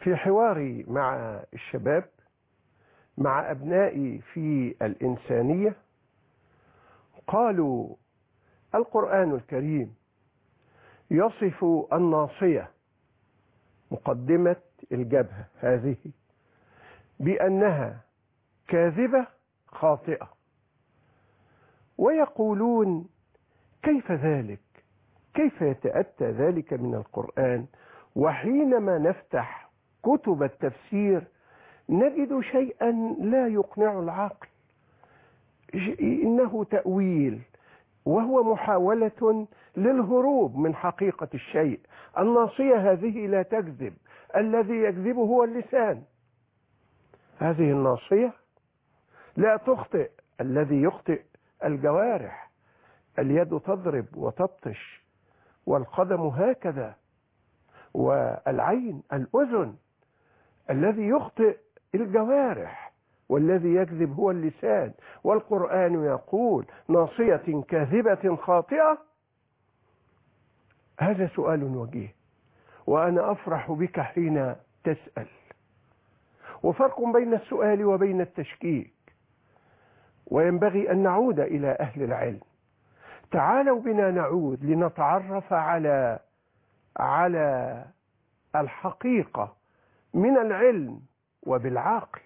في حواري مع الشباب مع أبنائي في الإنسانية قالوا القرآن الكريم يصف الناصية مقدمة الجبهة هذه بأنها كاذبة خاطئة ويقولون كيف ذلك كيف يتأتى ذلك من القرآن وحينما نفتح كتب التفسير نجد شيئا لا يقنع العقل إنه تأويل وهو محاولة للهروب من حقيقة الشيء الناصية هذه لا تكذب الذي يكذب هو اللسان هذه الناصية لا تخطئ الذي يخطئ الجوارح اليد تضرب وتبطش والقدم هكذا والعين الأذن الذي يخطئ الجوارح والذي يكذب هو اللسان والقرآن يقول ناصية كاذبة خاطئة هذا سؤال وجيه وأنا أفرح بك حين تسأل وفرق بين السؤال وبين التشكيك وينبغي أن نعود إلى أهل العلم تعالوا بنا نعود لنتعرف على على الحقيقة من العلم وبالعقل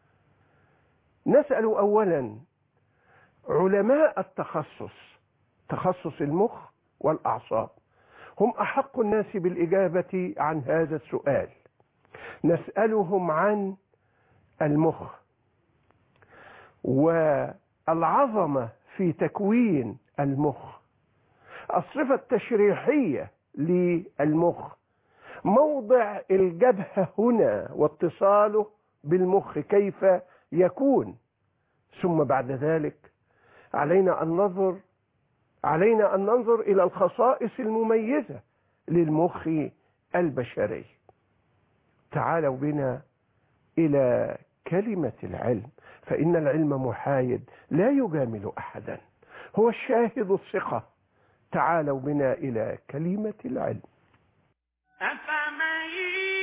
نسأل أولا علماء التخصص تخصص المخ والأعصاب هم أحق الناس بالإجابة عن هذا السؤال نسألهم عن المخ والعظمة في تكوين المخ الصفة التشريحية للمخ موضع الجبهة هنا واتصاله بالمخ كيف يكون ثم بعد ذلك علينا أن ننظر علينا أن ننظر إلى الخصائص المميزة للمخ البشري تعالوا بنا إلى كلمة العلم فإن العلم محايد لا يجامل أحدا هو الشاهد الثقة تعالوا بنا إلى كلمة العلم أفمن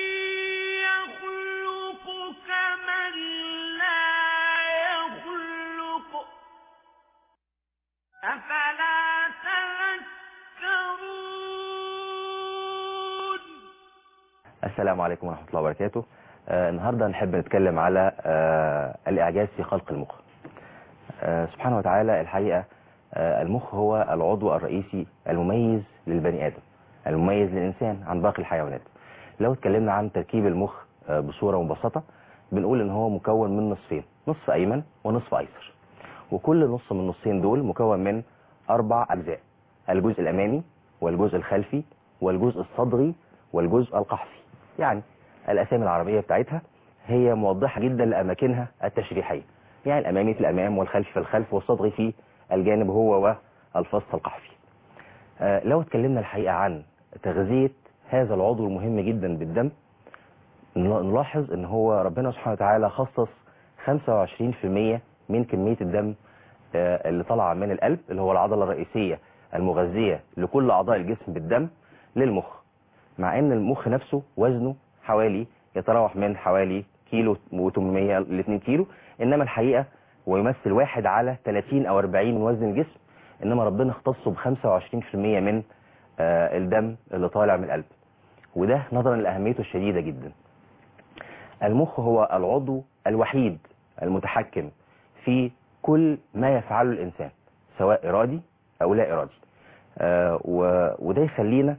يخلق كمن لا يخلق أفلا تذكرون السلام عليكم ورحمة الله وبركاته آه النهاردة نحب نتكلم على آه الإعجاز في خلق المخ آه سبحانه وتعالى الحقيقة آه المخ هو العضو الرئيسي المميز للبني آدم المميز للإنسان عن باقي الحيوانات لو اتكلمنا عن تركيب المخ آه بصورة مبسطة بنقول ان هو مكون من نصفين نصف أيمن ونصف أيسر وكل نص من النصين دول مكون من أربع أجزاء الجزء الأمامي والجزء الخلفي والجزء الصدري والجزء القحفي يعني الأسامي العربية بتاعتها هي موضحة جدا لأماكنها التشريحية يعني الأمامي في الأمام والخلفي في الخلف والصدري في الجانب هو والفص القحفي آه لو اتكلمنا الحقيقة عن تغذية هذا العضو المهم جدا بالدم نلاحظ ان هو ربنا سبحانه وتعالى خصص 25% من كمية الدم آه اللي طالعه من القلب اللي هو العضلة الرئيسية المغذية لكل أعضاء الجسم بالدم للمخ مع ان المخ نفسه وزنه حوالي يتراوح من حوالي كيلو و800 ل 2 كيلو انما الحقيقة ويمثل واحد على 30 او 40 من وزن الجسم انما ربنا اختصه ب 25% من آه الدم اللي طالع من القلب وده نظرا لاهميته الشديدة جدا المخ هو العضو الوحيد المتحكم في كل ما يفعله الانسان سواء ارادي او لا ارادي آه وده يخلينا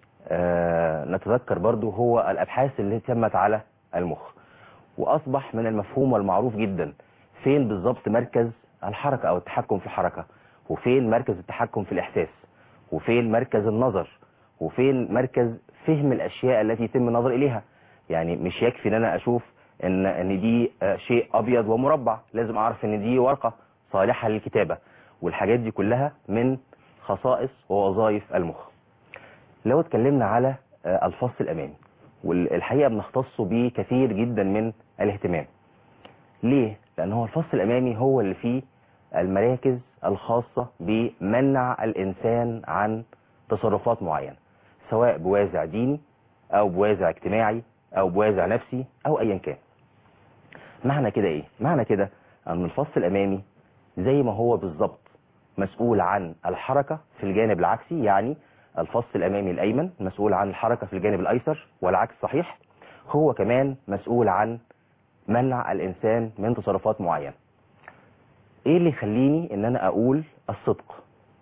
آه نتذكر برضو هو الأبحاث اللي تمت على المخ وأصبح من المفهوم والمعروف جدا فين بالظبط مركز الحركة أو التحكم في الحركة وفين مركز التحكم في الإحساس وفين مركز النظر وفين مركز فهم الأشياء التي يتم النظر إليها يعني مش يكفي ان انا اشوف ان ان دي شيء ابيض ومربع لازم اعرف ان دي ورقة صالحة للكتابة والحاجات دي كلها من خصائص ووظائف المخ لو اتكلمنا على الفص الامامي والحقيقة بنختصه به كثير جدا من الاهتمام ليه؟ لان هو الفص الامامي هو اللي فيه المراكز الخاصة بمنع الانسان عن تصرفات معينة سواء بوازع ديني او بوازع اجتماعي او بوازع نفسي او ايا كان معنى كده ايه معنى كده ان الفص الامامي زي ما هو بالظبط مسؤول عن الحركة في الجانب العكسي يعني الفص الامامي الايمن مسؤول عن الحركة في الجانب الايسر والعكس صحيح هو كمان مسؤول عن منع الانسان من تصرفات معينة ايه اللي يخليني ان انا اقول الصدق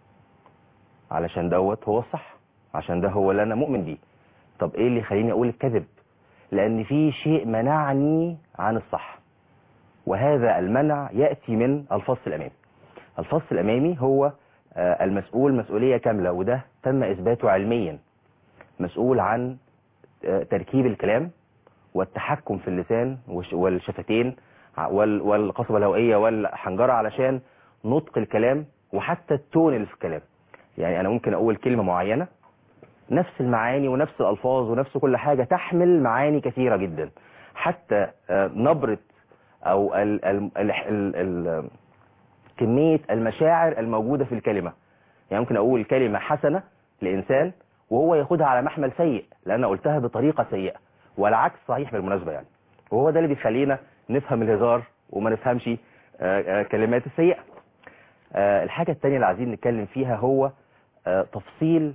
علشان دوت هو الصح عشان ده هو اللي انا مؤمن بيه طب ايه اللي يخليني اقول الكذب لان في شيء منعني عن الصح وهذا المنع يأتي من الفص الامامي الفص الامامي هو آه، المسؤول مسؤولية كاملة وده تم اثباته علميا مسؤول عن آه، تركيب الكلام والتحكم في اللسان والش- والشفتين ع- وال- والقصبة الهوائية والحنجرة علشان نطق الكلام وحتى التون اللي في الكلام يعني انا ممكن اقول كلمة معينة نفس المعاني ونفس الألفاظ ونفس كل حاجة تحمل معاني كثيرة جدا حتى آه، نبرة أو ال ال ال ال ال كمية المشاعر الموجودة في الكلمة يعني ممكن أقول كلمة حسنة لإنسان وهو ياخدها على محمل سيء لأن قلتها بطريقة سيئة والعكس صحيح بالمناسبة يعني وهو ده اللي بيخلينا نفهم الهزار وما نفهمش آه، آه، كلمات السيئة آه، الحاجة التانية اللي عايزين نتكلم فيها هو آه، تفصيل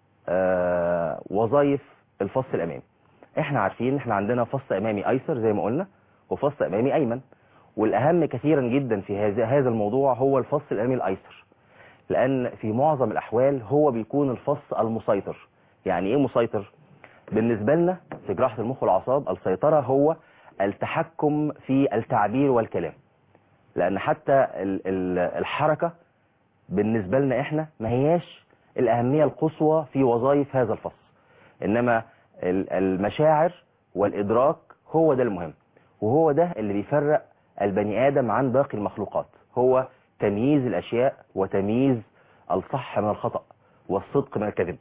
آه، وظائف الفص الامامي احنا عارفين احنا عندنا فص امامي ايسر زي ما قلنا وفص امامي ايمن والاهم كثيرا جدا في هذا هذا الموضوع هو الفص الامامي الايسر لان في معظم الاحوال هو بيكون الفص المسيطر يعني ايه مسيطر بالنسبة لنا في جراحة المخ والأعصاب السيطرة هو التحكم في التعبير والكلام لأن حتى ال- ال- الحركة بالنسبة لنا احنا ما هياش الأهمية القصوى في وظائف هذا الفصل إنما ال- المشاعر والإدراك هو ده المهم وهو ده اللي بيفرق البني آدم عن باقي المخلوقات هو تمييز الأشياء وتمييز الصح من الخطأ والصدق من الكذب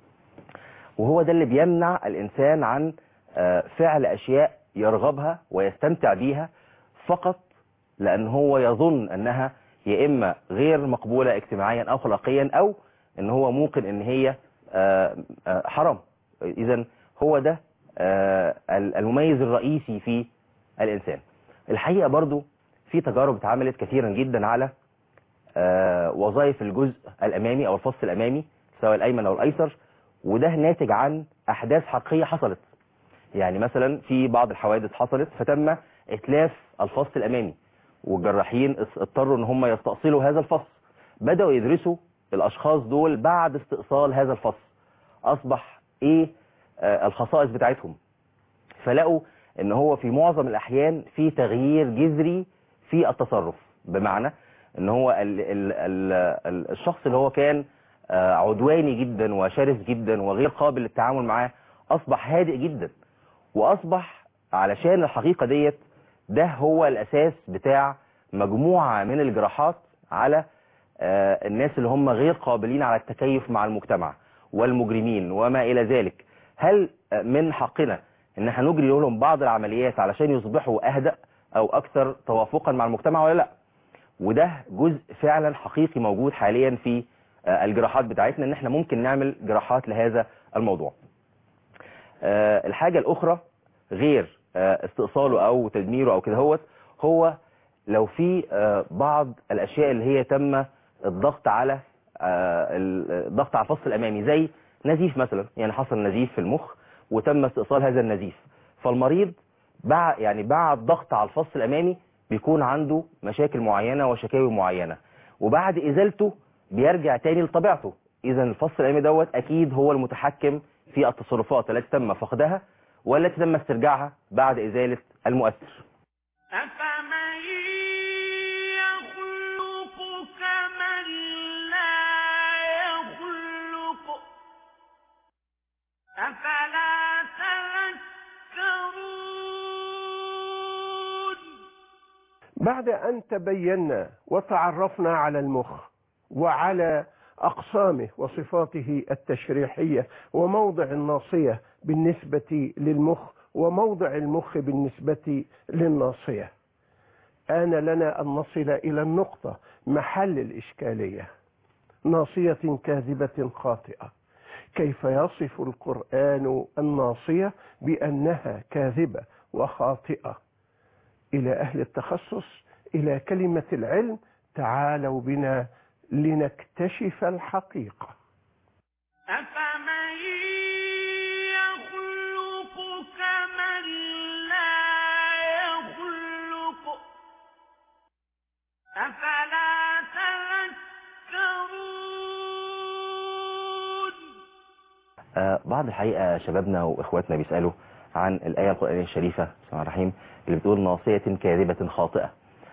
وهو ده اللي بيمنع الإنسان عن آه، فعل أشياء يرغبها ويستمتع بيها فقط لأن هو يظن أنها يا إما غير مقبولة اجتماعيا أو خلقيا أو أن هو ممكن أن هي آه، آه، حرام إذا هو ده آه، المميز الرئيسي في الإنسان الحقيقة برضو في تجارب اتعملت كثيرا جدا على آه، وظائف الجزء الأمامي أو الفص الأمامي سواء الأيمن أو الأيسر وده ناتج عن أحداث حقيقية حصلت يعني مثلا في بعض الحوادث حصلت فتم إتلاف الفص الأمامي والجراحين اس- اضطروا ان هم يستأصلوا هذا الفص بدأوا يدرسوا الأشخاص دول بعد استئصال هذا الفص أصبح إيه آه، الخصائص بتاعتهم فلقوا ان هو في معظم الأحيان في تغيير جذري في التصرف بمعنى ان هو ال ال ال ال الشخص اللي هو كان آه، عدواني جدا وشرس جدا وغير قابل للتعامل معاه أصبح هادئ جدا وأصبح علشان الحقيقة ديت ده هو الأساس بتاع مجموعة من الجراحات على آه، الناس اللي هم غير قابلين على التكيف مع المجتمع والمجرمين وما إلى ذلك هل آه، من حقنا ان احنا نجري لهم بعض العمليات علشان يصبحوا أهدأ أو أكثر توافقا مع المجتمع ولا لا وده جزء فعلا حقيقي موجود حاليا في آه، الجراحات بتاعتنا ان احنا ممكن نعمل جراحات لهذا الموضوع آه، الحاجة الأخرى غير آه، استئصاله أو تدميره أو كده هوت هو لو في آه، بعض الأشياء اللي هي تم الضغط على آه، ال- الضغط على الفص الأمامي زي نزيف مثلا يعني حصل نزيف في المخ وتم استئصال هذا النزيف فالمريض بعد يعني بعد ضغط على الفص الأمامي بيكون عنده مشاكل معينة وشكاوي معينة وبعد إزالته بيرجع تاني لطبيعته إذا الفص الأمامي دوت أكيد هو المتحكم في التصرفات التي تم فقدها والتي تم استرجاعها بعد إزالة المؤثر أفمن يخلق كمن لا يخلق أفلا تذكرون بعد أن تبينا وتعرفنا على المخ وعلى أقسامه وصفاته التشريحية وموضع الناصية بالنسبة للمخ وموضع المخ بالنسبة للناصية آن لنا أن نصل إلى النقطة محل الإشكالية ناصية كاذبة خاطئة كيف يصف القرآن الناصية بأنها كاذبة وخاطئة إلى أهل التخصص إلى كلمة العلم تعالوا بنا لنكتشف الحقيقة أفمن يخلق كمن لا يخلق أفلا تذكرون آه، بعض الحقيقة شبابنا وإخواتنا بيسألوا عن الآية القرآنية الشريفة بسم الله الرحمن الرحيم اللي بتقول ناصية كاذبة خاطئة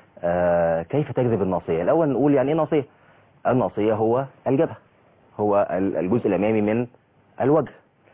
آه، كيف تكذب الناصية الأول نقول يعني إيه ناصية الناصية هو الجبهة هو ال- الجزء الأمامي من الوجه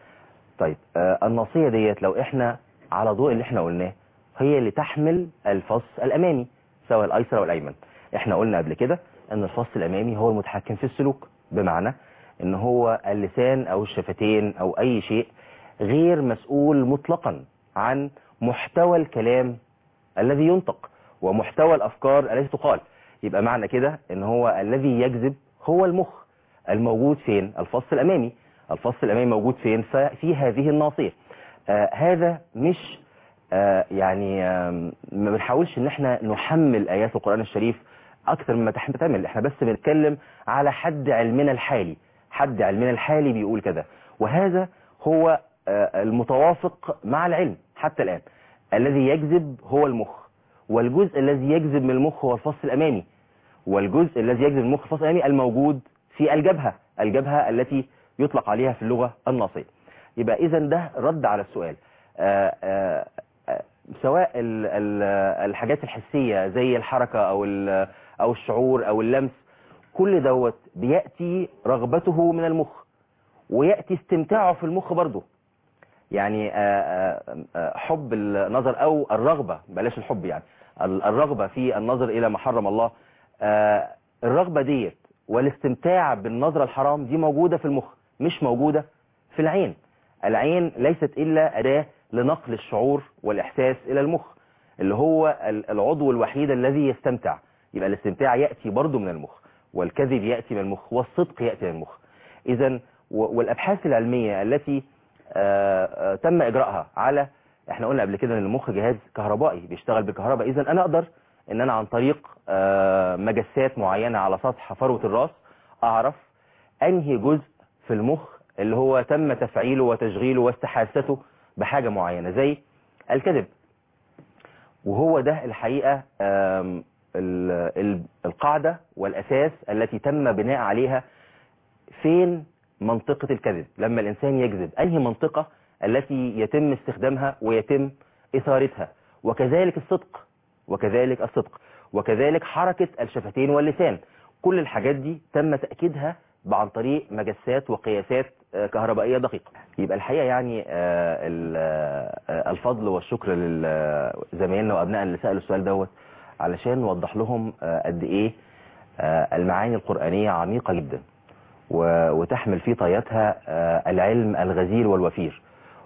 طيب آه، الناصية ديت لو إحنا على ضوء اللي إحنا قلناه هي اللي تحمل الفص الأمامي سواء الأيسر أو الأيمن إحنا قلنا قبل كده أن الفص الأمامي هو المتحكم في السلوك بمعنى ان هو اللسان او الشفتين او اي شيء غير مسؤول مطلقا عن محتوى الكلام الذي ينطق ومحتوى الافكار التي تقال يبقى معنى كده ان هو الذي يجذب هو المخ الموجود فين الفص الامامي الفص الامامي موجود فين ففي هذه الناصيه آه هذا مش آه يعني آم، ما بنحاولش ان احنا نحمل ايات القران الشريف اكثر مما تحمل تعمل احنا بس بنتكلم على حد علمنا الحالي حد علمنا الحالي بيقول كده وهذا هو آه، المتوافق مع العلم حتى الآن الذي يجذب هو المخ والجزء الذي يجذب من المخ هو الفص الأمامي والجزء الذي يجذب المخ الفص الأمامي الموجود في الجبهة الجبهة التي يطلق عليها في اللغة الناصية يبقى إذا ده رد على السؤال آه، آه، آه، سواء ال- ال- الحاجات الحسية زي الحركة أو ال- أو الشعور أو اللمس كل دوت بيأتي رغبته من المخ ويأتي استمتاعه في المخ برضه يعني آه، آه، آه، حب النظر أو الرغبة بلاش الحب يعني ال- الرغبة في النظر إلى ما حرم الله آه، الرغبة ديت والاستمتاع بالنظرة الحرام دي موجودة في المخ مش موجودة في العين العين ليست إلا أداة لنقل الشعور والإحساس إلى المخ اللي هو ال- العضو الوحيد الذي يستمتع يبقى الاستمتاع يأتي برضه من المخ والكذب يأتي من المخ والصدق يأتي من المخ إذا والأبحاث العلمية التي آه، آه، تم إجراءها على احنا قلنا قبل كده ان المخ جهاز كهربائي بيشتغل بالكهرباء اذا انا اقدر ان انا عن طريق آه، مجسات معينة على سطح فروة الراس اعرف انهي جزء في المخ اللي هو تم تفعيله وتشغيله واستحاثته بحاجة معينة زي الكذب وهو ده الحقيقة آم، ال- ال- القاعدة والأساس التي تم بناء عليها فين منطقة الكذب لما الإنسان يكذب أنهي منطقة التي يتم استخدامها ويتم إثارتها وكذلك الصدق وكذلك الصدق وكذلك حركة الشفتين واللسان كل الحاجات دي تم تأكيدها عن طريق مجسات وقياسات آه، كهربائية دقيقة يبقى الحقيقة يعني آه، ال- آه، الفضل والشكر لزمايلنا وأبنائنا اللي سألوا السؤال دوت علشان نوضح لهم آه، قد إيه آه، المعاني القرآنية عميقة جدا و- وتحمل في طياتها آه، العلم الغزير والوفير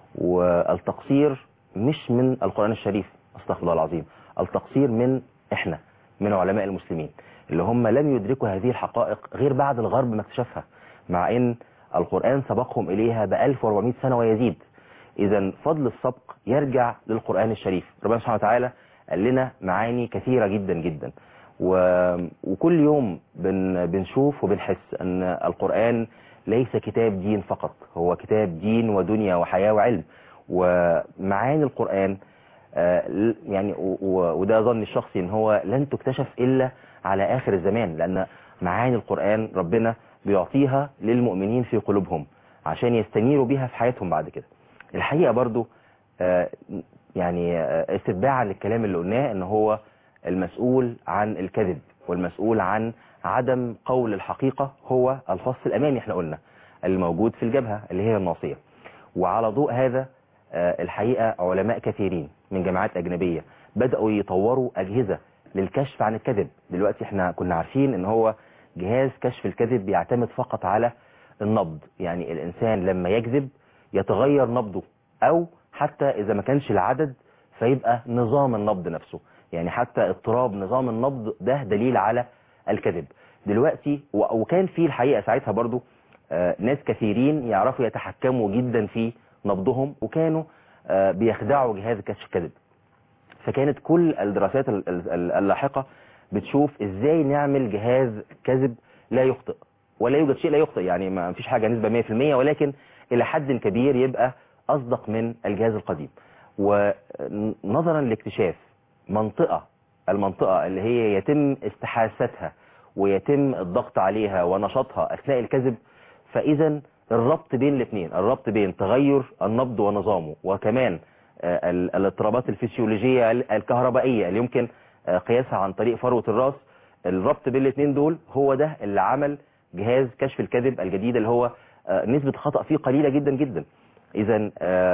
والتقصير مش من القرآن الشريف استغفر الله العظيم التقصير من احنا من علماء المسلمين اللي هم لم يدركوا هذه الحقائق غير بعد الغرب ما اكتشفها مع ان القرآن سبقهم اليها ب 1400 سنة ويزيد اذا فضل السبق يرجع للقرآن الشريف ربنا سبحانه وتعالى قال لنا معاني كثيرة جدا جدا و... وكل يوم بن... بنشوف وبنحس ان القرآن ليس كتاب دين فقط هو كتاب دين ودنيا وحياة وعلم ومعاني القرآن آه، ل- يعني و- و- وده ظني الشخصي ان هو لن تكتشف الا على اخر الزمان لان معاني القرآن ربنا بيعطيها للمؤمنين في قلوبهم عشان يستنيروا بيها في حياتهم بعد كده الحقيقة برضو آه، يعني آه، استتباعا للكلام اللي قلناه ان هو المسؤول عن الكذب والمسؤول عن عدم قول الحقيقة هو الفص الامامي احنا قلنا الموجود في الجبهة اللي هي الناصية وعلى ضوء هذا آه، الحقيقة علماء كثيرين من جامعات أجنبية بدأوا يطوروا أجهزة للكشف عن الكذب دلوقتي احنا كنا عارفين ان هو جهاز كشف الكذب بيعتمد فقط على النبض يعني الإنسان لما يكذب يتغير نبضه أو حتى إذا ما كانش العدد فيبقى نظام النبض نفسه يعني حتى اضطراب نظام النبض ده دليل على الكذب دلوقتي و- وكان في الحقيقة ساعتها برضو آه، ناس كثيرين يعرفوا يتحكموا جدا في نبضهم وكانوا آه، بيخدعوا جهاز كشف الكذب فكانت كل الدراسات ال- ال- اللاحقة بتشوف ازاي نعمل جهاز كذب لا يخطئ ولا يوجد شيء لا يخطئ يعني ما فيش حاجة نسبة 100% ولكن إلى حد كبير يبقى أصدق من الجهاز القديم ونظرا لاكتشاف منطقة المنطقة اللي هي يتم استحاستها ويتم الضغط عليها ونشاطها أثناء الكذب فإذا الربط بين الاثنين الربط بين تغير النبض ونظامه وكمان آه، ال- الاضطرابات الفسيولوجية ال- الكهربائية اللي يمكن آه، قياسها عن طريق فروة الراس الربط بين الاثنين دول هو ده اللي عمل جهاز كشف الكذب الجديد اللي هو آه، نسبة خطأ فيه قليلة جدا جدا اذا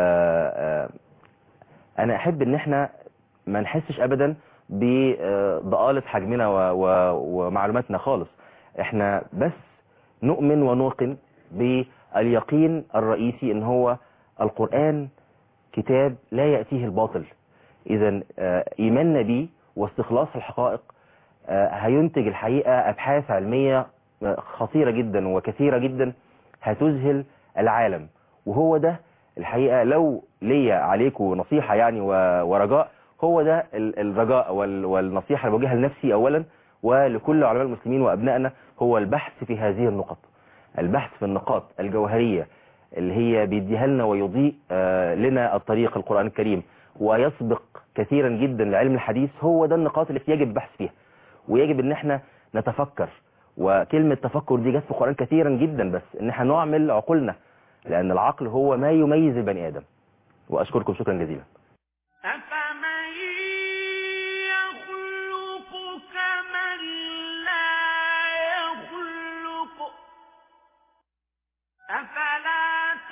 انا احب ان احنا ما نحسش ابدا بضآلة حجمنا و- و- ومعلوماتنا خالص احنا بس نؤمن ونوقن باليقين الرئيسي ان هو القرآن كتاب لا يأتيه الباطل اذا ايماننا بيه واستخلاص الحقائق آه، هينتج الحقيقة ابحاث علمية آه، خطيرة جدا وكثيرة جدا هتذهل العالم وهو ده الحقيقة لو ليا عليكم نصيحة يعني و- ورجاء هو ده ال- الرجاء وال- والنصيحة اللي بوجهها لنفسي أولا ولكل علماء المسلمين وأبنائنا هو البحث في هذه النقط البحث في النقاط الجوهرية اللي هي بيديها لنا ويضيء آه، لنا الطريق القرآن الكريم ويسبق كثيرا جدا لعلم الحديث هو ده النقاط اللي يجب البحث فيها ويجب ان احنا نتفكر وكلمة تفكر دي جت في القرآن كثيرا جدا بس ان احنا نعمل عقولنا لان العقل هو ما يميز البني ادم واشكركم شكرا جزيلا أفمن يخلق كمن لا يخلق أفلا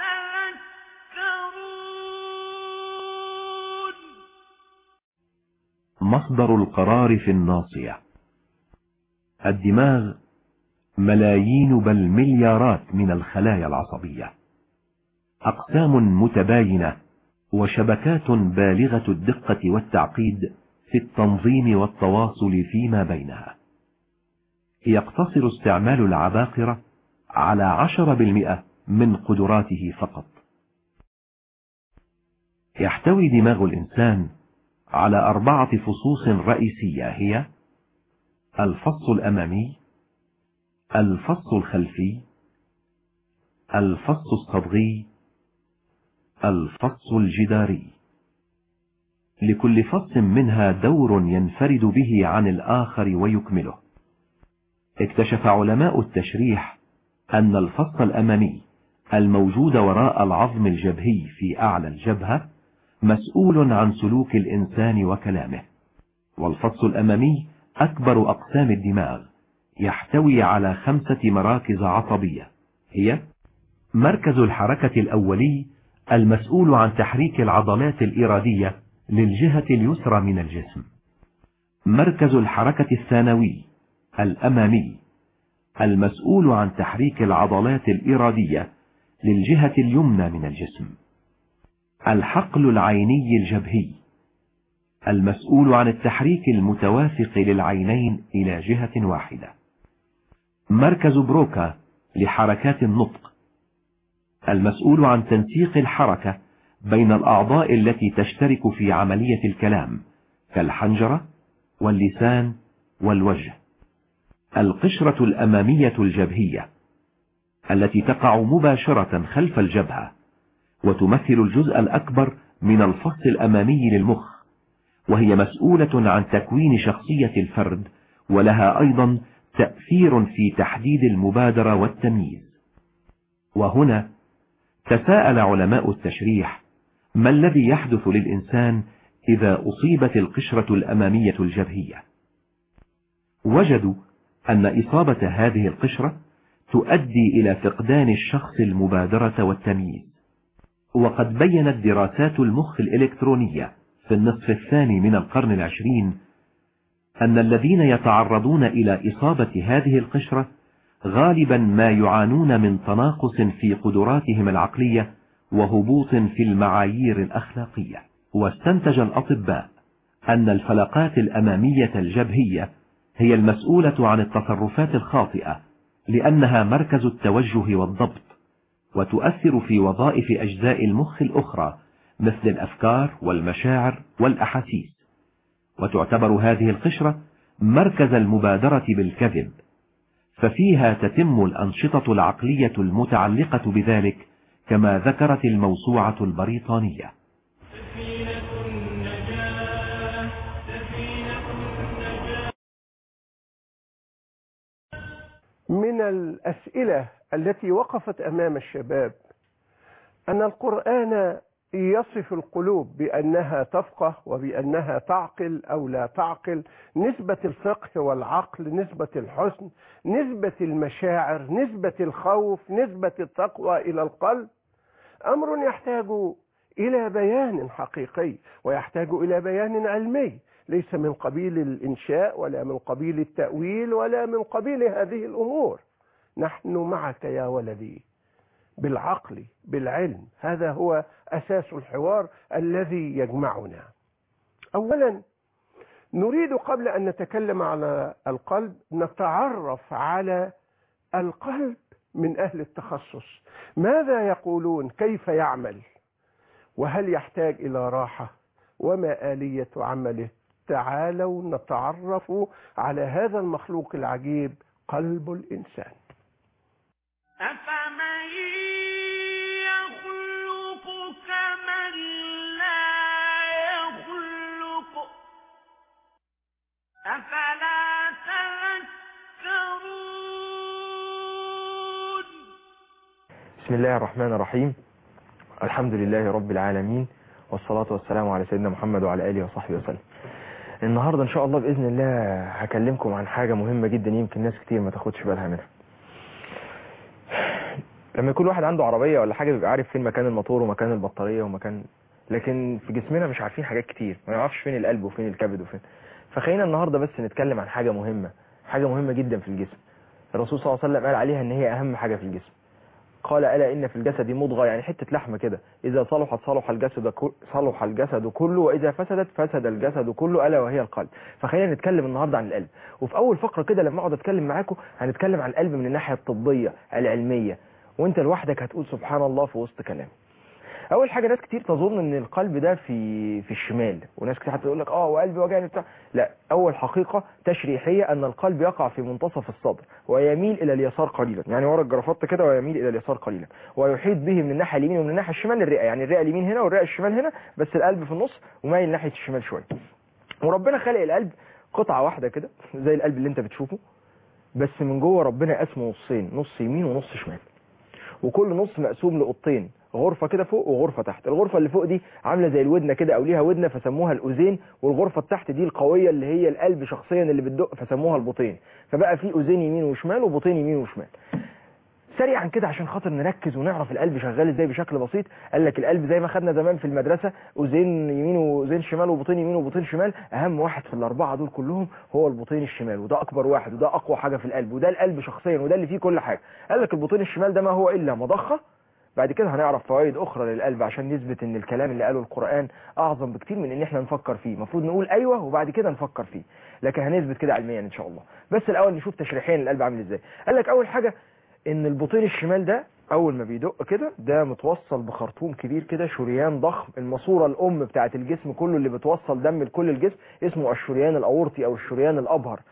تذكرون مصدر القرار في الناصية الدماغ ملايين بل مليارات من الخلايا العصبية أقسام متباينة وشبكات بالغة الدقة والتعقيد في التنظيم والتواصل فيما بينها يقتصر استعمال العباقرة على عشر بالمئة من قدراته فقط يحتوي دماغ الإنسان على أربعة فصوص رئيسية هي الفص الأمامي الفص الخلفي الفص الصبغي الفص الجداري لكل فص منها دور ينفرد به عن الآخر ويكمله اكتشف علماء التشريح أن الفص الأمامي الموجود وراء العظم الجبهي في أعلى الجبهة مسؤول عن سلوك الإنسان وكلامه والفص الأمامي أكبر أقسام الدماغ يحتوي على خمسة مراكز عصبية هي مركز الحركة الأولي المسؤول عن تحريك العضلات الإرادية للجهة اليسرى من الجسم مركز الحركة الثانوي الأمامي المسؤول عن تحريك العضلات الإرادية للجهة اليمنى من الجسم الحقل العيني الجبهي المسؤول عن التحريك المتوافق للعينين إلى جهة واحدة مركز بروكا لحركات النطق المسؤول عن تنسيق الحركة بين الأعضاء التي تشترك في عملية الكلام كالحنجرة واللسان والوجه القشرة الأمامية الجبهية التي تقع مباشرة خلف الجبهة وتمثل الجزء الأكبر من الفص الأمامي للمخ وهي مسؤولة عن تكوين شخصية الفرد ولها أيضا تأثير في تحديد المبادرة والتمييز وهنا تساءل علماء التشريح ما الذي يحدث للإنسان إذا أصيبت القشرة الأمامية الجبهية وجدوا أن إصابة هذه القشرة تؤدي إلى فقدان الشخص المبادرة والتمييز وقد بينت دراسات المخ الإلكترونية في النصف الثاني من القرن العشرين أن الذين يتعرضون إلى إصابة هذه القشرة غالبا ما يعانون من تناقص في قدراتهم العقلية وهبوط في المعايير الأخلاقية واستنتج الأطباء أن الفلقات الأمامية الجبهية هي المسؤولة عن التصرفات الخاطئة لأنها مركز التوجه والضبط وتؤثر في وظائف أجزاء المخ الأخرى مثل الأفكار والمشاعر والأحاسيس وتعتبر هذه القشرة مركز المبادرة بالكذب ففيها تتم الأنشطة العقلية المتعلقة بذلك كما ذكرت الموسوعة البريطانية من الأسئلة التي وقفت أمام الشباب أن القرآن يصف القلوب بأنها تفقه وبأنها تعقل أو لا تعقل نسبة الفقه والعقل نسبة الحسن نسبة المشاعر نسبة الخوف نسبة التقوى إلى القلب أمر يحتاج إلى بيان حقيقي ويحتاج إلى بيان علمي ليس من قبيل الإنشاء ولا من قبيل التأويل ولا من قبيل هذه الأمور نحن معك يا ولدي بالعقل بالعلم هذا هو أساس الحوار الذي يجمعنا أولا نريد قبل أن نتكلم على القلب نتعرف على القلب من أهل التخصص ماذا يقولون كيف يعمل وهل يحتاج إلى راحة وما آلية عمله تعالوا نتعرف على هذا المخلوق العجيب قلب الإنسان أفمن يخلق كمن لا يخلق أفلا تذكرون بسم الله الرحمن الرحيم الحمد لله رب العالمين والصلاة والسلام على سيدنا محمد وعلى آله وصحبه وسلم النهاردة إن شاء الله بإذن الله هكلمكم عن حاجة مهمة جدا يمكن ناس كتير ما تاخدش بالها منها لما يكون واحد عنده عربية ولا حاجة بيبقى عارف فين مكان الموتور ومكان البطارية ومكان لكن في جسمنا مش عارفين حاجات كتير ما نعرفش فين القلب وفين الكبد وفين فخلينا النهاردة بس نتكلم عن حاجة مهمة حاجة مهمة جدا في الجسم الرسول صلى الله عليه وسلم قال عليها ان هي اهم حاجة في الجسم قال ألا إن في الجسد مضغة يعني حتة لحمة كده إذا صلحت صلح الجسد كل صلح الجسد كله وإذا فسدت فسد الجسد كله ألا وهي القلب فخلينا نتكلم النهاردة عن القلب وفي أول فقرة كده لما أقعد أتكلم معاكم هنتكلم عن القلب من الناحية الطبية العلمية وانت لوحدك هتقول سبحان الله في وسط كلام اول حاجه ناس كتير تظن ان القلب ده في في الشمال وناس كتير حتى تقول لك اه وقلبي وجعني بتاع لا اول حقيقه تشريحيه ان القلب يقع في منتصف الصدر ويميل الى اليسار قليلا يعني ورا الجرافطه كده ويميل الى اليسار قليلا ويحيط به من الناحيه اليمين ومن الناحيه الشمال الرئه يعني الرئه اليمين هنا والرئه الشمال هنا بس القلب في النص ومايل ناحيه الشمال شويه وربنا خلق القلب قطعه واحده كده زي القلب اللي انت بتشوفه بس من جوه ربنا قسمه نصين نص يمين ونص شمال وكل نص مقسوم لقطين غرفة كده فوق وغرفة تحت الغرفة اللي فوق دي عاملة زي الودنة كده او ليها ودنة فسموها الاذين والغرفة التحت دي القوية اللي هي القلب شخصيا اللي بتدق فسموها البطين فبقى في اذين يمين وشمال وبطين يمين وشمال سريعا كده عشان خاطر نركز ونعرف القلب شغال ازاي بشكل بسيط قال لك القلب زي ما خدنا زمان في المدرسة اذين يمين واذين شمال وبطين يمين وبطين شمال اهم واحد في الاربعة دول كلهم هو البطين الشمال وده اكبر واحد وده اقوى حاجة في القلب وده القلب شخصيا وده اللي فيه كل حاجة قال لك البطين الشمال ده ما هو الا مضخة بعد كده هنعرف فوائد اخرى للقلب عشان نثبت ان الكلام اللي قاله القرآن اعظم بكتير من ان احنا نفكر فيه المفروض نقول ايوه وبعد كده نفكر فيه لكن هنثبت كده علميا ان شاء الله بس الاول نشوف تشريحيا القلب عامل ازاي قال لك اول حاجة ان البطين الشمال ده اول ما بيدق كده ده متوصل بخرطوم كبير كده شريان ضخم الماسوره الام بتاعه الجسم كله اللي بتوصل دم لكل الجسم اسمه الشريان الاورطي او الشريان الابهر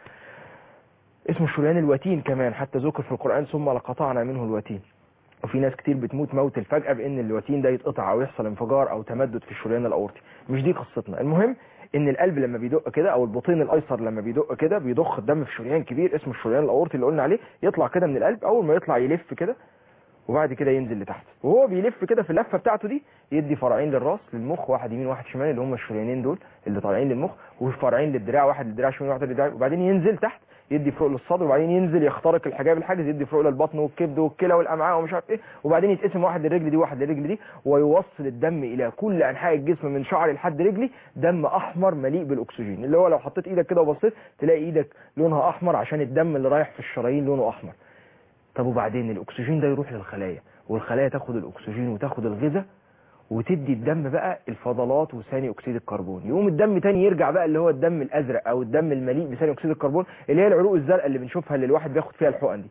اسمه الشريان الوتين كمان حتى ذكر في القرآن ثم لقطعنا منه الوتين وفي ناس كتير بتموت موت الفجأة بان الوتين ده يتقطع او يحصل انفجار او تمدد في الشريان الاورطي مش دي قصتنا المهم ان القلب لما بيدق كده او البطين الايسر لما بيدق كده بيضخ الدم في شريان كبير اسمه الشريان الاورطي اللي قلنا عليه يطلع كده من القلب اول ما يطلع يلف كده وبعد كده ينزل لتحت وهو بيلف كده في اللفه بتاعته دي يدي فرعين للراس للمخ واحد يمين واحد شمال اللي هم الشريانين دول اللي طالعين للمخ وفرعين للدراع واحد للدراع شمال واحد للدراع وبعدين ينزل تحت يدي فروق للصدر وبعدين ينزل يخترق الحجاب الحاجز يدي فروق للبطن والكبد والكلى والامعاء ومش عارف ايه وبعدين يتقسم واحد للرجل دي واحد للرجل دي ويوصل الدم الى كل انحاء الجسم من شعري لحد رجلي دم احمر مليء بالاكسجين اللي هو لو حطيت ايدك كده وبصيت تلاقي ايدك لونها احمر عشان الدم اللي رايح في الشرايين لونه احمر طب وبعدين الاكسجين ده يروح للخلايا والخلايا تاخد الاكسجين وتاخد الغذاء وتدي الدم بقى الفضلات وثاني اكسيد الكربون يقوم الدم تاني يرجع بقى اللي هو الدم الازرق او الدم المليء بثاني اكسيد الكربون اللي هي العروق الزرقاء اللي بنشوفها اللي الواحد بياخد فيها الحقن دي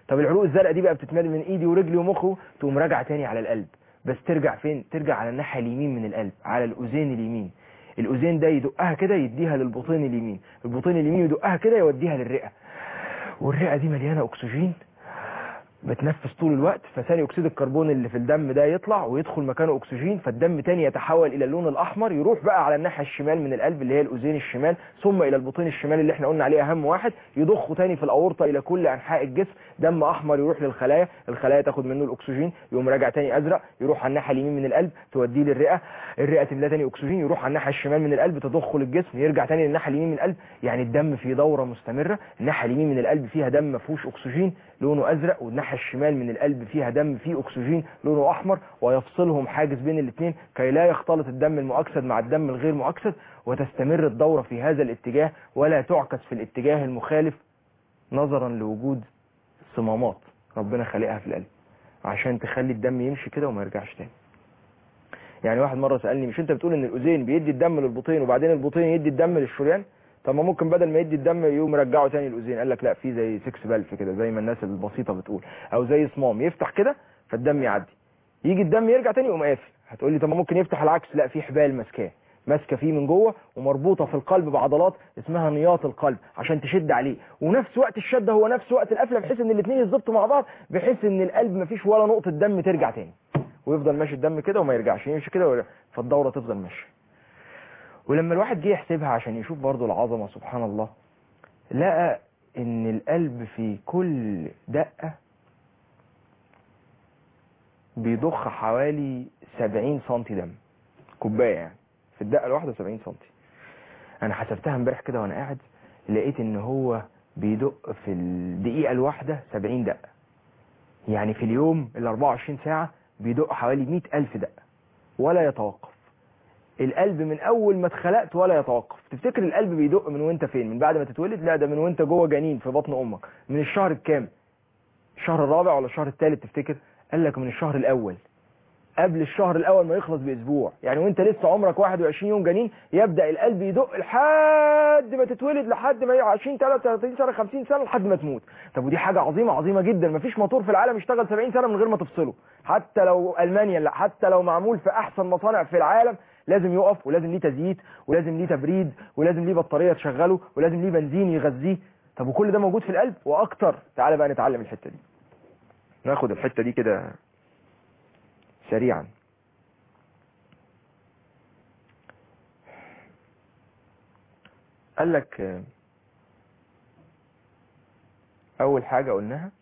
طب العروق الزرقاء دي بقى بتتمد من ايدي ورجلي ومخه تقوم راجعه تاني على القلب بس ترجع فين ترجع على الناحيه اليمين من القلب على الاذين اليمين الاذين ده يدقها كده يديها للبطين اليمين البطين اليمين يدقها كده يوديها للرئه والرئه دي مليانه اكسجين بتنفس طول الوقت فثاني اكسيد الكربون اللي في الدم ده يطلع ويدخل مكانه اكسجين فالدم تاني يتحول الى اللون الاحمر يروح بقى على الناحيه الشمال من القلب اللي هي الاذين الشمال ثم الى البطين الشمال اللي احنا قلنا عليه اهم واحد يضخه تاني في الاورطه الى كل انحاء الجسم دم احمر يروح للخلايا الخلايا تاخد منه الاكسجين يقوم راجع تاني ازرق يروح على الناحيه اليمين من القلب توديه للرئه الرئه تملاه تاني اكسجين يروح على الناحيه الشمال من القلب تضخه للجسم يرجع تاني للناحيه اليمين من القلب يعني الدم في دوره مستمره الناحيه اليمين من القلب فيها دم ما فيهوش اكسجين لونه ازرق والناحيه الشمال من القلب فيها دم فيه اكسجين لونه احمر ويفصلهم حاجز بين الاثنين كي لا يختلط الدم المؤكسد مع الدم الغير مؤكسد وتستمر الدوره في هذا الاتجاه ولا تعكس في الاتجاه المخالف نظرا لوجود صمامات ربنا خالقها في القلب عشان تخلي الدم يمشي كده وما يرجعش تاني يعني واحد مره سالني مش انت بتقول ان الاذين بيدي الدم للبطين وبعدين البطين يدي الدم للشريان طب ما ممكن بدل ما يدي الدم يقوم مرجعه تاني الاذين قال لك لا في زي 6 بلف كده زي ما الناس البسيطه بتقول او زي صمام يفتح كده فالدم يعدي يجي الدم يرجع تاني يقوم قافل هتقول لي طب ما ممكن يفتح العكس لا في حبال ماسكاه ماسكه فيه من جوه ومربوطه في القلب بعضلات اسمها نياط القلب عشان تشد عليه ونفس وقت الشده هو نفس وقت القفله بحيث ان الاثنين يتظبطوا مع بعض بحيث ان القلب ما فيش ولا نقطه دم ترجع تاني ويفضل ماشي الدم كده وما يرجعش يمشي كده ويرجع. فالدوره تفضل ماشيه ولما الواحد جه يحسبها عشان يشوف برضو العظمه سبحان الله لقى ان القلب في كل دقه بيضخ حوالي 70 سنتي دم كوبايه يعني في الدقه الواحده 70 سنتي انا حسبتها امبارح كده وانا قاعد لقيت ان هو بيدق في الدقيقه الواحده 70 دقه يعني في اليوم ال 24 ساعه بيدق حوالي 100 ألف دقه ولا يتوقف القلب من اول ما اتخلقت ولا يتوقف تفتكر القلب بيدق من وانت فين من بعد ما تتولد لا ده من وانت جوه جنين في بطن امك من الشهر الكام الشهر الرابع ولا الشهر الثالث تفتكر قال لك من الشهر الاول قبل الشهر الاول ما يخلص باسبوع يعني وانت لسه عمرك 21 يوم جنين يبدا القلب يدق لحد ما تتولد لحد ما 20 33 سنه 50 سنه لحد ما تموت طب ودي حاجه عظيمه عظيمه جدا مفيش موتور في العالم يشتغل 70 سنه من غير ما تفصله حتى لو المانيا لا حتى لو معمول في احسن مصانع في العالم لازم يقف ولازم ليه تزييت ولازم ليه تبريد ولازم ليه بطاريه تشغله ولازم ليه بنزين يغذيه طب وكل ده موجود في القلب واكتر تعالى بقى نتعلم الحته دي ناخد الحته دي كده سريعا قال لك آه، اول حاجه قلناها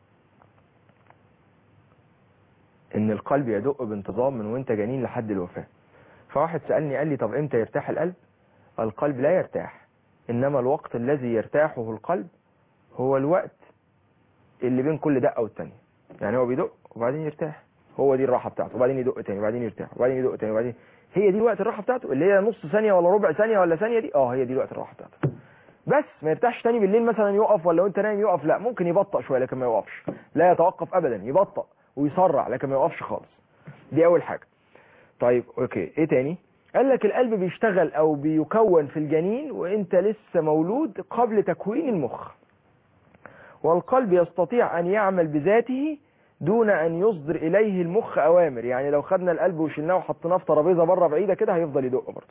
ان القلب يدق بانتظام من وانت جنين لحد الوفاه فواحد سالني قال لي طب امتى يرتاح القلب القلب لا يرتاح انما الوقت الذي يرتاحه القلب هو الوقت اللي بين كل دقه والتانيه يعني هو بيدق وبعدين يرتاح هو دي الراحه بتاعته وبعدين يدق تاني وبعدين يرتاح وبعدين يدق تاني وبعدين هي دي الوقت الراحه بتاعته اللي هي نص ثانيه ولا ربع ثانيه ولا ثانيه دي اه هي دي الوقت الراحه بتاعته بس ما يرتاحش تاني بالليل مثلا يقف ولا وانت نايم يقف لا ممكن يبطأ شويه لكن ما يوقفش لا يتوقف ابدا يبطأ ويسرع لكن ما يوقفش خالص دي اول حاجه طيب اوكي ايه تاني قال لك القلب بيشتغل او بيكون في الجنين وانت لسه مولود قبل تكوين المخ والقلب يستطيع ان يعمل بذاته دون ان يصدر اليه المخ اوامر يعني لو خدنا القلب وشلناه وحطيناه في ترابيزه بره بعيده كده هيفضل يدق برضه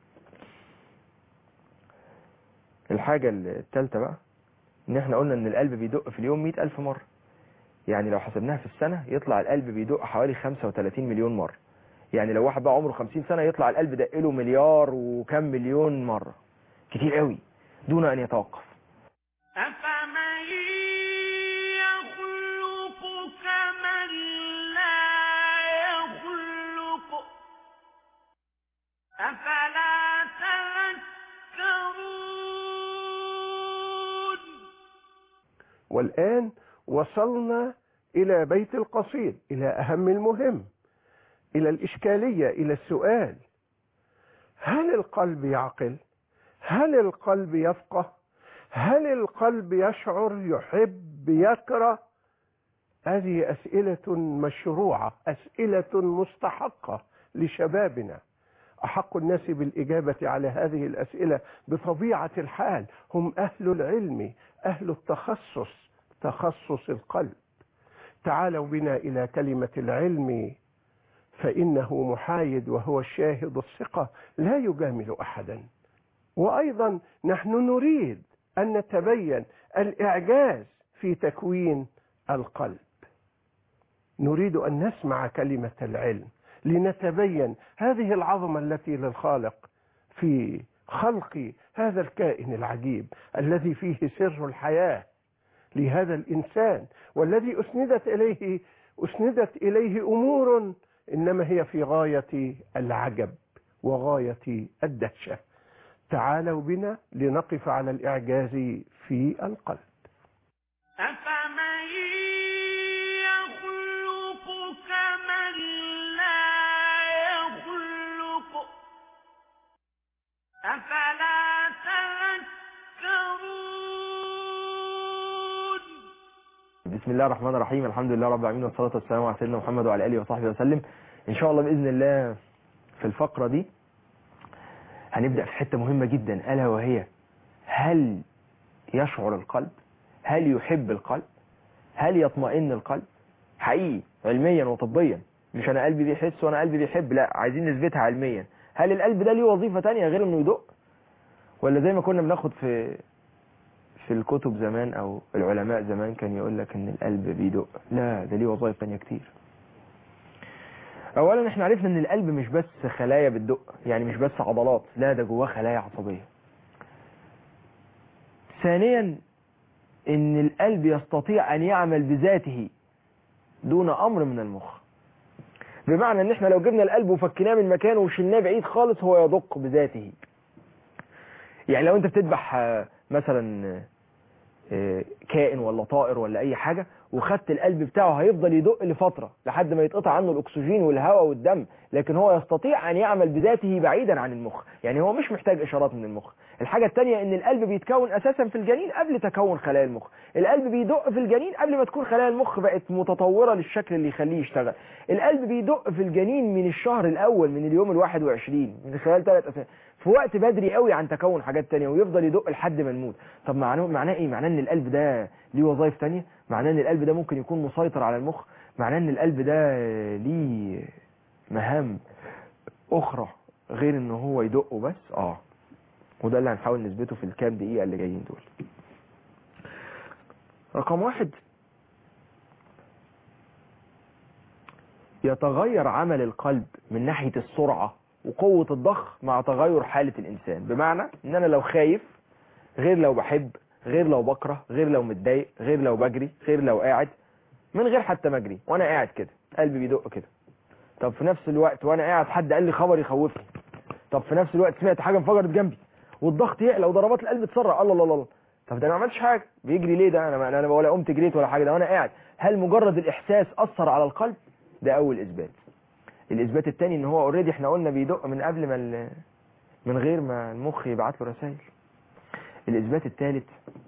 الحاجه الثالثه بقى ان احنا قلنا ان القلب بيدق في اليوم 100000 مره يعني لو حسبناها في السنه يطلع القلب بيدق حوالي 35 مليون مره يعني لو واحد بقى عمره 50 سنه يطلع القلب دق له مليار وكم مليون مره كتير قوي دون ان يتوقف أفمن يخلق كمن لا يخلق أفلا تذكرون والآن وصلنا إلى بيت القصيد إلى أهم المهم إلى الإشكالية إلى السؤال هل القلب يعقل هل القلب يفقه هل القلب يشعر يحب يكره هذه أسئلة مشروعة أسئلة مستحقة لشبابنا أحق الناس بالإجابة على هذه الأسئلة بطبيعة الحال هم أهل العلم أهل التخصص تخصص القلب تعالوا بنا إلى كلمة العلم فإنه محايد وهو الشاهد الثقة لا يجامل أحدا وأيضا نحن نريد أن نتبين الإعجاز في تكوين القلب نريد أن نسمع كلمة العلم لنتبين هذه العظمة التي للخالق في خلق هذا الكائن العجيب الذي فيه سر الحياة لهذا الإنسان والذي أسندت إليه أسندت إليه أمور إنما هي في غاية العجب وغاية الدهشة تعالوا بنا لنقف على الإعجاز في القلب أفمن يخلق كمن لا يخلق أفلا تذكرون بسم الله الرحمن الرحيم الحمد لله رب العالمين والصلاة والسلام على سيدنا محمد وعلى آله وصحبه وسلم إن شاء الله بإذن الله في الفقرة دي هنبدأ في حتة مهمة جدا ألا وهي هل يشعر القلب هل يحب القلب هل يطمئن القلب حقيقي علميا وطبيا مش أنا قلبي بيحس وأنا قلبي بيحب لا عايزين نثبتها علميا هل القلب ده ليه وظيفة تانية غير إنه يدق ولا زي ما كنا بناخد في في الكتب زمان او العلماء زمان كان يقول لك ان القلب بيدق لا ده ليه وظائف تانية كتير اولا احنا عرفنا ان القلب مش بس خلايا بتدق يعني مش بس عضلات لا ده جواه خلايا عصبية ثانيا ان القلب يستطيع ان يعمل بذاته دون امر من المخ بمعنى ان احنا لو جبنا القلب وفكناه من مكانه وشلناه بعيد خالص هو يدق بذاته يعني لو انت بتذبح آه، مثلا آه، كائن ولا طائر ولا اي حاجة وخدت القلب بتاعه هيفضل يدق لفترة لحد ما يتقطع عنه الاكسجين والهواء والدم لكن هو يستطيع ان يعمل بذاته بعيدا عن المخ يعني هو مش محتاج اشارات من المخ الحاجة التانية ان القلب بيتكون اساسا في الجنين قبل تكون خلايا المخ القلب بيدق في الجنين قبل ما تكون خلايا المخ بقت متطورة للشكل اللي يخليه يشتغل القلب بيدق في الجنين من الشهر الاول من اليوم الواحد وعشرين من خلال ثلاث أسابيع في وقت بدري قوي عن تكون حاجات تانية ويفضل يدق لحد ما نموت طب معناه معناه ايه معناه ان القلب ده ليه وظائف تانية معناه ان القلب ده ممكن يكون مسيطر على المخ معناه ان القلب ده ليه مهام اخرى غير ان هو يدق وبس اه وده اللي هنحاول نثبته في الكام دقيقة اللي جايين دول رقم واحد يتغير عمل القلب من ناحية السرعة وقوة الضخ مع تغير حالة الإنسان بمعنى إن أنا لو خايف غير لو بحب غير لو بكره غير لو متضايق غير لو بجري غير لو قاعد من غير حتى ما اجري وأنا قاعد كده قلبي بيدق كده طب في نفس الوقت وأنا قاعد حد قال لي خبر يخوفني طب في نفس الوقت سمعت حاجة انفجرت جنبي والضغط يعلى وضربات القلب تسرع الله الله الله طب ده انا ما عملتش حاجه بيجري ليه ده انا انا ولا قمت جريت ولا حاجه ده وانا قاعد هل مجرد الاحساس اثر على القلب ده اول اثبات الاثبات الثاني ان هو اوريدي احنا قلنا بيدق من قبل ما ال- من غير ما المخ يبعت له رسائل الاثبات الثالث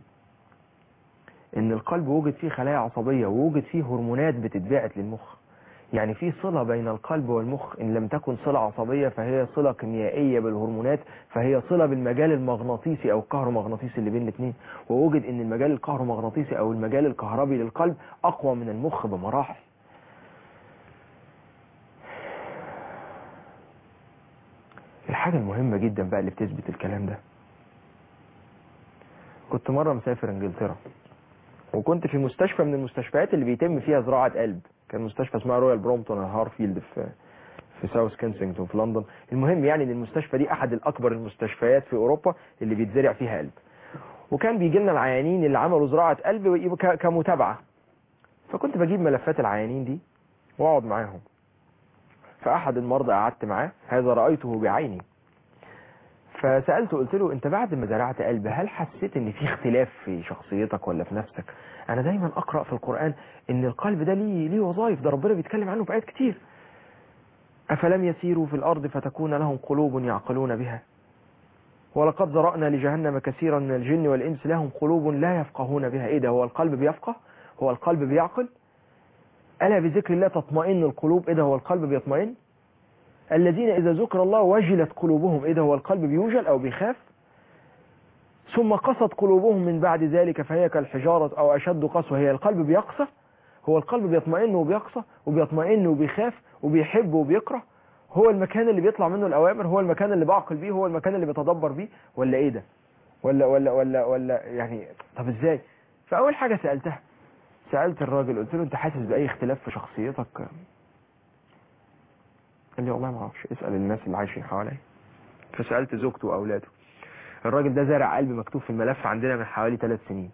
ان القلب وجد فيه خلايا عصبيه ووجد فيه هرمونات بتتبعت للمخ يعني في صلة بين القلب والمخ إن لم تكن صلة عصبية فهي صلة كيميائية بالهرمونات فهي صلة بالمجال المغناطيسي أو الكهرومغناطيسي اللي بين الاثنين ووجد إن المجال الكهرومغناطيسي أو المجال الكهربي للقلب أقوى من المخ بمراحل الحاجة المهمة جدا بقى اللي بتثبت الكلام ده كنت مرة مسافر انجلترا وكنت في مستشفى من المستشفيات اللي بيتم فيها زراعة قلب كان مستشفى اسمها رويال برومتون هارفيلد في في ساوث كنسينجتون في لندن المهم يعني ان المستشفى دي احد الاكبر المستشفيات في اوروبا اللي بيتزرع فيها قلب وكان بيجي لنا العيانين اللي عملوا زراعة قلب ويبقوا ك- كمتابعة فكنت بجيب ملفات العيانين دي واقعد معاهم فاحد المرضى قعدت معاه هذا رأيته بعيني فسألته قلت له انت بعد ما زرعت قلب هل حسيت ان في اختلاف في شخصيتك ولا في نفسك انا دايما اقرأ في القرآن ان القلب ده ليه ليه وظائف ده ربنا بيتكلم عنه في آيات كتير افلم يسيروا في الارض فتكون لهم قلوب يعقلون بها ولقد ذرأنا لجهنم كثيرا من الجن والانس لهم قلوب لا يفقهون بها ايه ده هو القلب بيفقه هو القلب بيعقل ألا بذكر الله تطمئن القلوب ايه ده هو القلب بيطمئن الذين إذا ذكر الله وجلت قلوبهم إيه ده هو القلب بيوجل أو بيخاف ثم قست قلوبهم من بعد ذلك فهي كالحجارة أو أشد قسوة هي القلب بيقسى هو القلب بيطمئن وبيقسى وبيطمئن وبيخاف وبيحب وبيكره هو المكان اللي بيطلع منه الأوامر هو المكان اللي بعقل بيه هو المكان اللي بيتدبر بيه ولا إيه ده ولا ولا ولا ولا يعني طب إزاي فأول حاجة سألتها سألت الراجل قلت له أنت حاسس بأي اختلاف في شخصيتك قال لي والله ما اعرفش اسأل الناس اللي عايشين حواليا فسألت زوجته وأولاده الراجل ده زرع قلب مكتوب في الملف عندنا من حوالي ثلاث سنين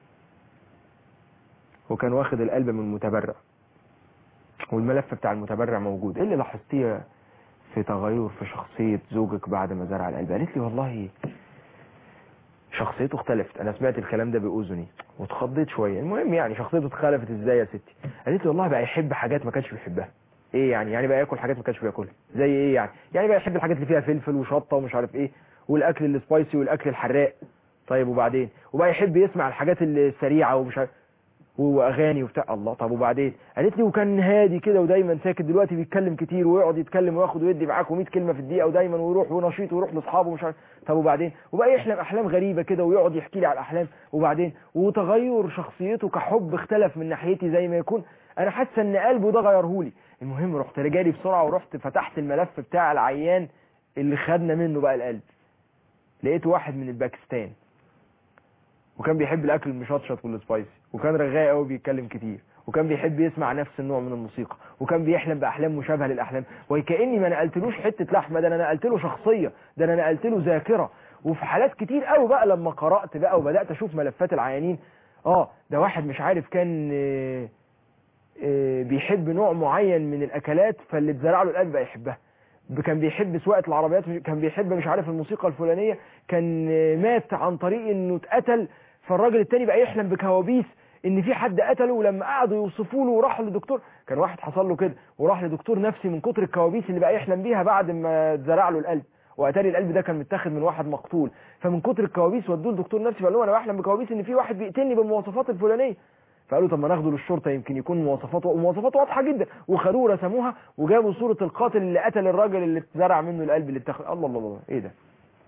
وكان واخد القلب من متبرع والملف بتاع المتبرع موجود ايه اللي لاحظتيه في تغير في شخصية زوجك بعد ما زرع القلب قالت لي والله شخصيته اختلفت انا سمعت الكلام ده باذني واتخضيت شويه المهم يعني شخصيته اتخلفت ازاي يا ستي قالت لي والله بقى يحب حاجات ما كانش بيحبها ايه يعني يعني بقى ياكل حاجات ما كانش بياكلها زي ايه يعني يعني بقى يحب الحاجات اللي فيها فلفل وشطه ومش عارف ايه والاكل السبايسي والاكل الحراق طيب وبعدين وبقى يحب يسمع الحاجات السريعه ومش عارف واغاني وبتاع الله طب وبعدين قالت لي وكان هادي كده ودايما ساكت دلوقتي بيتكلم كتير ويقعد يتكلم وياخد ويدي معاك و100 كلمه في الدقيقه ودايما ويروح ونشيط ويروح لاصحابه ومش عارف طب وبعدين وبقى يحلم احلام غريبه كده ويقعد يحكي لي على الاحلام وبعدين وتغير شخصيته كحب اختلف من ناحيتي زي ما يكون انا حاسه ان قلبه ده غيرهولي المهم رحت رجالي بسرعه ورحت فتحت الملف بتاع العيان اللي خدنا منه بقى القلب لقيت واحد من الباكستان وكان بيحب الاكل المشطشط والسبايسي وكان رغاي قوي بيتكلم كتير وكان بيحب يسمع نفس النوع من الموسيقى وكان بيحلم باحلام مشابهه للاحلام وكاني ما نقلتلوش حته لحمه ده انا نقلت له شخصيه ده انا نقلت له ذاكره وفي حالات كتير قوي بقى لما قرات بقى وبدات اشوف ملفات العيانين اه ده واحد مش عارف كان آه، آه، بيحب نوع معين من الاكلات فاللي اتزرع له القلب بقى يحبها كان بيحب سواقه العربيات كان بيحب مش عارف الموسيقى الفلانيه كان آه، مات عن طريق انه اتقتل فالراجل التاني بقى يحلم بكوابيس ان في حد قتله ولما قعدوا يوصفوا له وراح لدكتور كان واحد حصل له كده وراح لدكتور نفسي من كتر الكوابيس اللي بقى يحلم بيها بعد ما اتزرع له القلب واتاري القلب ده كان متاخد من واحد مقتول فمن كتر الكوابيس ودوه لدكتور نفسي فقال له انا بحلم بكوابيس ان في واحد بيقتلني بالمواصفات الفلانيه فقالوا طب ما ناخده للشرطه يمكن يكون مواصفاته مواصفاته واضحه جدا وخدوه رسموها وجابوا صوره القاتل اللي قتل الراجل اللي اتزرع منه القلب اللي اتاخد الله الله الله ايه ده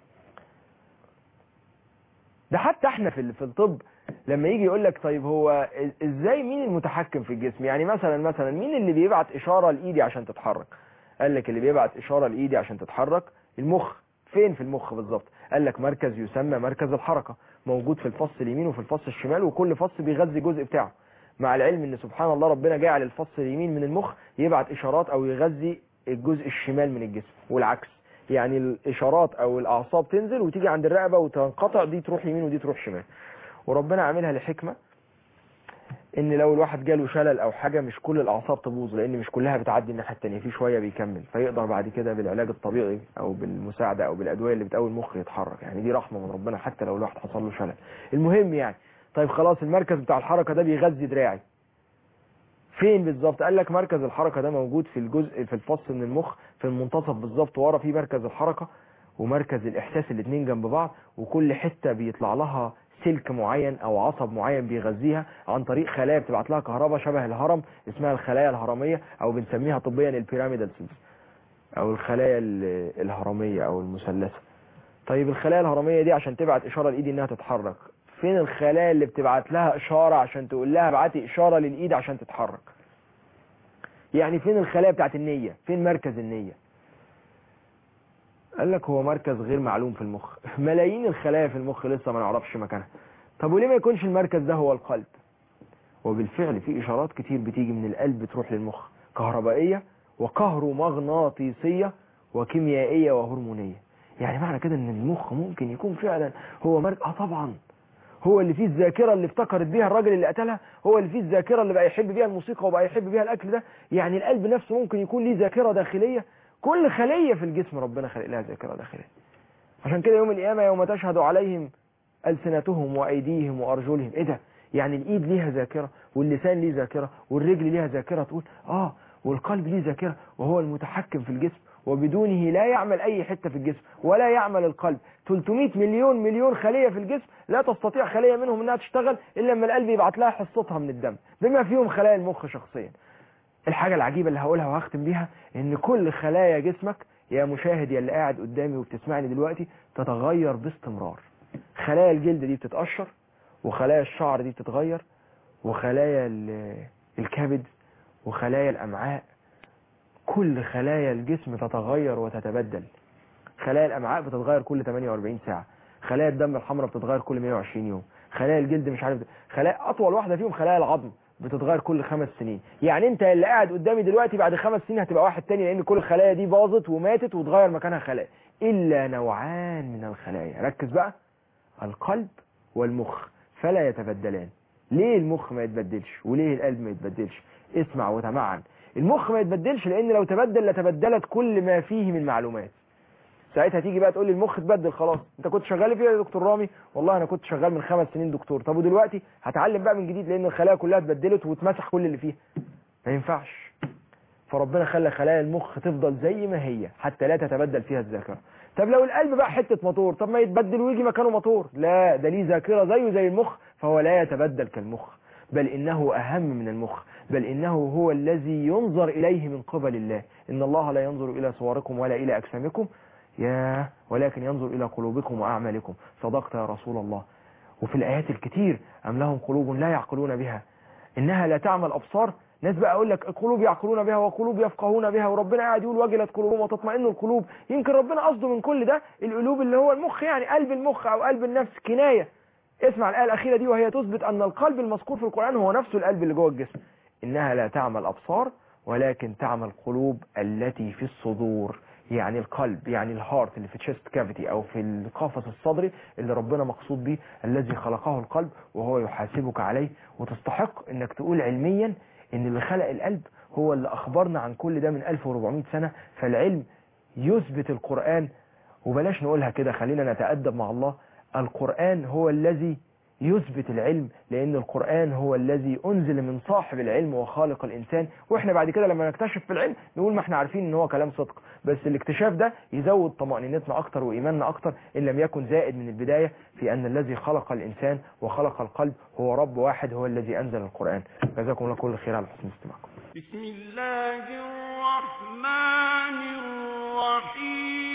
ده حتى احنا في ال- في الطب لما يجي يقول لك طيب هو إز- ازاي مين المتحكم في الجسم يعني مثلا مثلا مين اللي بيبعت اشاره لايدي عشان تتحرك قال لك اللي بيبعت اشاره لايدي عشان تتحرك المخ فين في المخ بالظبط قال لك مركز يسمى مركز الحركه موجود في الفص اليمين وفي الفص الشمال وكل فص بيغذي جزء بتاعه مع العلم ان سبحان الله ربنا جعل الفص اليمين من المخ يبعت اشارات او يغذي الجزء الشمال من الجسم والعكس يعني الاشارات او الاعصاب تنزل وتيجي عند الرقبه وتنقطع دي تروح يمين ودي تروح شمال وربنا عاملها لحكمه ان لو الواحد جاله شلل او حاجه مش كل الاعصاب تبوظ لان مش كلها بتعدي الناحيه الثانيه في شويه بيكمل فيقدر بعد كده بالعلاج الطبيعي او بالمساعده او بالادويه اللي بتقوي المخ يتحرك يعني دي رحمه من ربنا حتى لو الواحد حصل له شلل المهم يعني طيب خلاص المركز بتاع الحركه ده بيغذي دراعي فين بالظبط قال لك مركز الحركه ده موجود في الجزء في الفص من المخ في المنتصف بالظبط ورا في مركز الحركه ومركز الاحساس الاثنين جنب بعض وكل حته بيطلع لها سلك معين او عصب معين بيغذيها عن طريق خلايا بتبعت لها كهرباء شبه الهرم اسمها الخلايا الهرميه او بنسميها طبيا البيراميدال سيلز او الخلايا ال- الهرميه او المثلثه طيب الخلايا الهرميه دي عشان تبعت اشاره لايدي انها تتحرك فين الخلايا اللي بتبعت لها اشاره عشان تقول لها ابعتي اشاره للايد عشان تتحرك يعني فين الخلايا بتاعت النيه فين مركز النيه قال لك هو مركز غير معلوم في المخ ملايين الخلايا في المخ لسه ما نعرفش مكانها طب وليه ما يكونش المركز ده هو القلب وبالفعل في اشارات كتير بتيجي من القلب تروح للمخ كهربائيه وكهرومغناطيسيه وكيميائيه وهرمونيه يعني معنى كده ان المخ ممكن يكون فعلا هو مركز اه طبعا هو اللي فيه الذاكره اللي افتكرت بيها الراجل اللي قتلها هو اللي فيه الذاكره اللي بقى يحب بيها الموسيقى وبقى يحب بيها الاكل ده يعني القلب نفسه ممكن يكون ليه ذاكره داخليه كل خليه في الجسم ربنا خلق لها ذاكره داخليه عشان كده يوم القيامه يوم تشهد عليهم السنتهم وايديهم وارجلهم ايه ده يعني الايد ليها ذاكره واللسان ليه ذاكره والرجل ليها ذاكره تقول اه والقلب ليه ذاكره وهو المتحكم في الجسم وبدونه لا يعمل اي حته في الجسم ولا يعمل القلب 300 مليون مليون خليه في الجسم لا تستطيع خليه منهم انها تشتغل الا لما القلب يبعت لها حصتها من الدم بما فيهم خلايا المخ شخصيا الحاجه العجيبه اللي هقولها وهختم بيها ان كل خلايا جسمك يا مشاهد يا اللي قاعد قدامي وبتسمعني دلوقتي تتغير باستمرار خلايا الجلد دي بتتقشر وخلايا الشعر دي بتتغير وخلايا ال- الكبد وخلايا الامعاء كل خلايا الجسم تتغير وتتبدل خلايا الامعاء بتتغير كل 48 ساعه خلايا الدم الحمراء بتتغير كل 120 يوم خلايا الجلد مش عارف خلايا اطول واحده فيهم خلايا العظم بتتغير كل خمس سنين يعني انت اللي قاعد قدامي دلوقتي بعد خمس سنين هتبقى واحد تاني لان كل الخلايا دي باظت وماتت وتغير مكانها خلايا الا نوعان من الخلايا ركز بقى القلب والمخ فلا يتبدلان ليه المخ ما يتبدلش وليه القلب ما يتبدلش اسمع وتمعن المخ ما يتبدلش لان لو تبدل لتبدلت كل ما فيه من معلومات ساعتها تيجي بقى تقول لي المخ اتبدل خلاص انت كنت شغال فيه يا دكتور رامي والله انا كنت شغال من خمس سنين دكتور طب ودلوقتي هتعلم بقى من جديد لان الخلايا كلها اتبدلت واتمسح كل اللي فيها ما ينفعش فربنا خلى خلايا المخ تفضل زي ما هي حتى لا تتبدل فيها الذاكره طب لو القلب بقى حته موتور طب ما يتبدل ويجي مكانه موتور لا ده ليه ذاكره زيه زي المخ فهو لا يتبدل كالمخ بل انه اهم من المخ بل انه هو الذي ينظر اليه من قبل الله ان الله لا ينظر الى صوركم ولا الى اجسامكم يا ولكن ينظر الى قلوبكم واعمالكم صدقت يا رسول الله وفي الايات الكتير ام لهم قلوب لا يعقلون بها انها لا تعمل ابصار ناس بقى اقول لك قلوب يعقلون بها وقلوب يفقهون بها وربنا قاعد يقول وجلت قلوبهم وتطمئن القلوب يمكن ربنا قصده من كل ده القلوب اللي هو المخ يعني قلب المخ او قلب النفس كنايه اسمع الايه الاخيره دي وهي تثبت ان القلب المذكور في القران هو نفسه القلب اللي جوه الجسم انها لا تعمل ابصار ولكن تعمل قلوب التي في الصدور يعني القلب يعني الهارت اللي في تشيست كافيتي او في القفص الصدري اللي ربنا مقصود به الذي خلقه القلب وهو يحاسبك عليه وتستحق انك تقول علميا ان اللي خلق القلب هو اللي اخبرنا عن كل ده من 1400 سنة فالعلم يثبت القرآن وبلاش نقولها كده خلينا نتأدب مع الله القرآن هو الذي يثبت العلم لأن القرآن هو الذي أنزل من صاحب العلم وخالق الإنسان وإحنا بعد كده لما نكتشف في العلم نقول ما إحنا عارفين إن هو كلام صدق بس الاكتشاف ده يزود طمأنينتنا أكتر وإيماننا أكتر إن لم يكن زائد من البداية في أن الذي خلق الإنسان وخلق القلب هو رب واحد هو الذي أنزل القرآن جزاكم الله كل خير على حسن استماعكم بسم الله الرحمن الرحيم